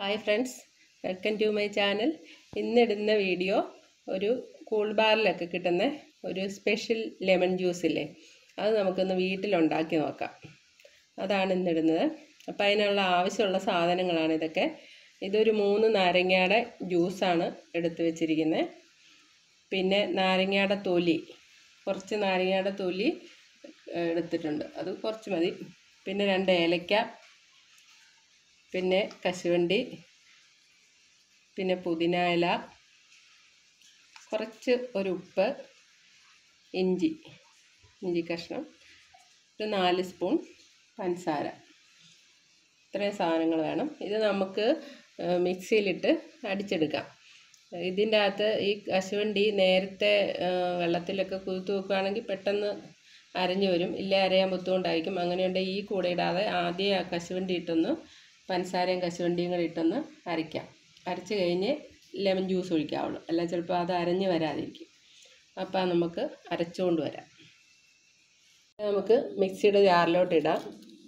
hi friends welcome to my channel ഇന്നിടുന്ന video ഒരു cool ബാറിലൊക്കെ കിട്ടുന്ന ഒരു സ്പെഷ്യൽ ലെമൺ ജ്യൂസ് ഇല്ലേ അത് നമുക്കൊന്ന് വീട്ടിലുണ്ടാക്കി നോക്കാം അതാണ് ഇന്നിടുന്നത് അപ്പോൾ അതിനുള്ള ആവശ്യമുള്ള സാധനങ്ങളാണ് ഇതൊക്കെ ഇതൊരു മൂന്ന് നാരങ്ങയുടെ ജ്യൂസാണ് എടുത്ത് വെച്ചിരിക്കുന്നത് പിന്നെ നാരങ്ങയുടെ തൊലി കുറച്ച് നാരങ്ങയുടെ തൊലി ഏഹ്, എടുത്തിട്ടുണ്ട് അത് കുറച്ച് മതി പിന്നെ രണ്ട് ഏലക്ക പിന്നെ കശുവണ്ടി പിന്നെ പുതിന ഇല കുറച്ച് ഒരു ഉപ്പ് ഇഞ്ചി ഇഞ്ചി കഷ്ണം ഒരു നാല് സ്പൂൺ പഞ്ചസാര ഇത്രയും സാധനങ്ങൾ വേണം ഇത് നമുക്ക് ഏഹ്, മിക്സിയിലിട്ട് അടിച്ചെടുക്കാം ഇതിൻ്റെ അകത്ത് ഈ കശുവണ്ടി നേരത്തെ ഏഹ്, വെള്ളത്തിലൊക്കെ കുതിർത്ത് വെക്കുകയാണെങ്കിൽ പെട്ടെന്ന് അരഞ്ഞു വരും ഇല്ല അരയാൻ ബുദ്ധിമുട്ടായിരിക്കും അങ്ങനെയുണ്ടെങ്കിൽ ഈ കൂടെ ഇടാതെ ആദ്യം ആ കശുവണ്ടി ഇട്ടൊന്ന് പഞ്ചസാരയും കശുവണ്ടിയും കൂടി ഇട്ടൊന്ന് അരയ്ക്കാം അരച്ച് കഴിഞ്ഞ് ലെമൺ ജ്യൂസ് ഒഴിക്കാവുള്ളൂ അല്ല ചിലപ്പോൾ അത് അരഞ്ഞ് വരാതിരിക്കും അപ്പോൾ നമുക്ക് അരച്ചുകൊണ്ട് വരാം നമുക്ക് മിക്സിയുടെ ജാറിലോട്ട് ഇടാം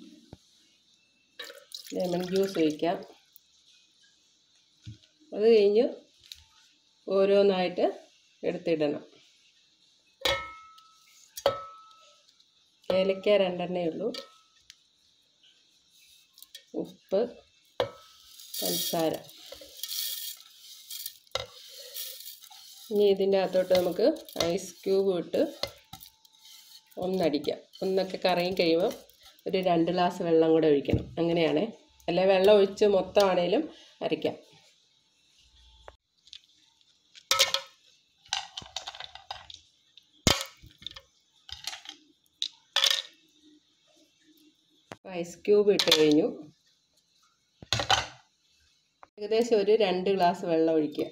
ലെമൺ ജ്യൂസ് ഒഴിക്കാം അത് കഴിഞ്ഞ് ഓരോന്നായിട്ട് എടുത്തിടണം ഏലക്ക രണ്ടെണ്ണേ ഉള്ളൂ ഉപ്പ് പഞ്ചസാര ഇനി ഇതിൻ്റെ അകത്തോട്ട് നമുക്ക് ഐസ് ക്യൂബ് ഇട്ട് ഒന്നടിക്കാം ഒന്നൊക്കെ കറങ്ങി കഴിയുമ്പോൾ ഒരു രണ്ട് ഗ്ലാസ് വെള്ളം കൂടെ ഒഴിക്കണം അങ്ങനെയാണേ അല്ലെ വെള്ളം ഒഴിച്ച് മൊത്തമാണേലും അരയ്ക്കാം ഐസ് ക്യൂബ് ഇട്ട് കഴിഞ്ഞു ഏകദേശം ഒരു രണ്ട് ഗ്ലാസ് വെള്ളം ഒഴിക്കുക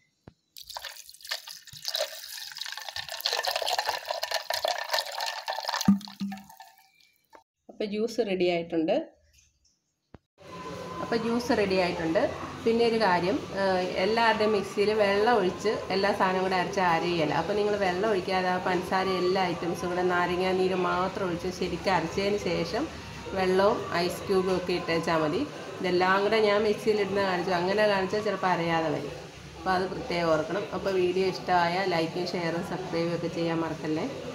അപ്പോൾ ജ്യൂസ് റെഡി ആയിട്ടുണ്ട് അപ്പോൾ ജ്യൂസ് റെഡി ആയിട്ടുണ്ട് പിന്നെ ഒരു കാര്യം ഏഹ്, എല്ലാവരുടെയും മിക്സിയിൽ വെള്ളം ഒഴിച്ച് എല്ലാ സാധനവും കൂടെ അരച്ച് അരയല്ല അപ്പോൾ നിങ്ങൾ വെള്ളം ഒഴിക്കാതെ ആ പഞ്ചസാര എല്ലാ ഐറ്റംസും കൂടെ നാരങ്ങാ നീര് മാത്രം ഒഴിച്ച് ശരിക്കും അരച്ചതിന് ശേഷം വെള്ളവും ഐസ് ക്യൂബും ഒക്കെ ഇട്ടേച്ചാൽ മതി ഇതെല്ലാം കൂടെ ഞാൻ മിക്സിയിലിടുന്ന കാണിച്ചു അങ്ങനെ കാണിച്ചാൽ ചിലപ്പോൾ അറിയാതെ വരും അപ്പോൾ അത് പ്രത്യേകം ഓർക്കണം അപ്പോൾ വീഡിയോ ഇഷ്ടമായ ലൈക്കും ഷെയറും സബ്സ്ക്രൈബും ഒക്കെ ചെയ്യാൻ മറക്കല്ലേ